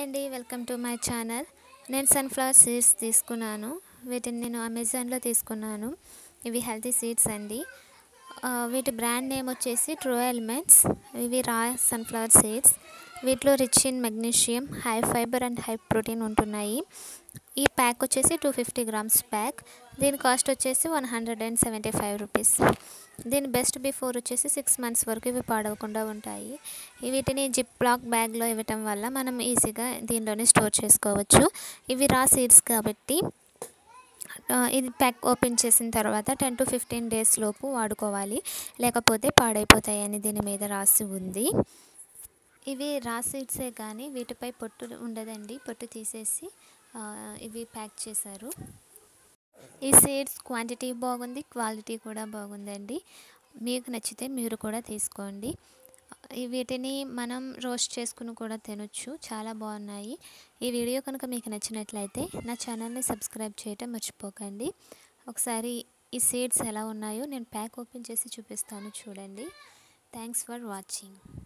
అండి welcome to my channel నేను sunflower seeds తీసుకున్నాను వీటిని నేను అమెజాన్లో తీసుకున్నాను ఇవి హెల్తీ సీడ్స్ అండి ఆ, వీటి బ్రాండ్ నేమ్ వచ్చేసి ట్రూ ఎలిమెంట్స్ ఇవి రా సన్ఫ్లవర్ సీడ్స్ వీటిలో rich in magnesium high fibre and high protein ఉంటున్నాయి ఈ ప్యాక్ వచ్చేసి టూ ఫిఫ్టీ గ్రామ్స్ ప్యాక్ దీని కాస్ట్ వచ్చేసి one hundred and seventy five rupees దీని బెస్ట్ బిఫోర్ వచ్చేసి సిక్స్ మంత్స్ వరకు ఇవి పాడవకుండా ఉంటాయి ఈ వీటిని జిప్ లాక్ బ్యాగ్లో ఇవ్వటం వల్ల మనం ఈజీగా దీనిలోనే స్టోర్ చేసుకోవచ్చు ఇవి రా సీడ్స్ కాబట్టి ఆ, ఇది ప్యాక్ ఓపెన్ చేసిన తర్వాత టెన్ టు ఫిఫ్టీన్ డేస్ లోపు వాడుకోవాలి లేకపోతే పాడైపోతాయని దీని మీద రాసి ఉంది ఇవి రా సీడ్సే కానీ వీటిపై పొట్టు ఉండదండి పొట్టు తీసేసి ఆ, ఇవి ప్యాక్ చేశారు ఈ సీడ్స్ క్వాంటిటీ బాగుంది క్వాలిటీ కూడా బాగుందండి మీకు నచ్చితే మీరు కూడా తీసుకోండి ఈ వీటిని మనం రోస్ట్ చేసుకుని కూడా తినొచ్చు చాలా బాగున్నాయి ఈ వీడియో కనుక మీకు నచ్చినట్లయితే నా ఛానల్ని సబ్స్క్రైబ్ చేయటం మర్చిపోకండి ఒకసారి ఈ సీడ్స్ ఎలా ఉన్నాయో నేను ప్యాక్ ఓపెన్ చేసి చూపిస్తాను చూడండి థ్యాంక్స్ ఫర్ వాచింగ్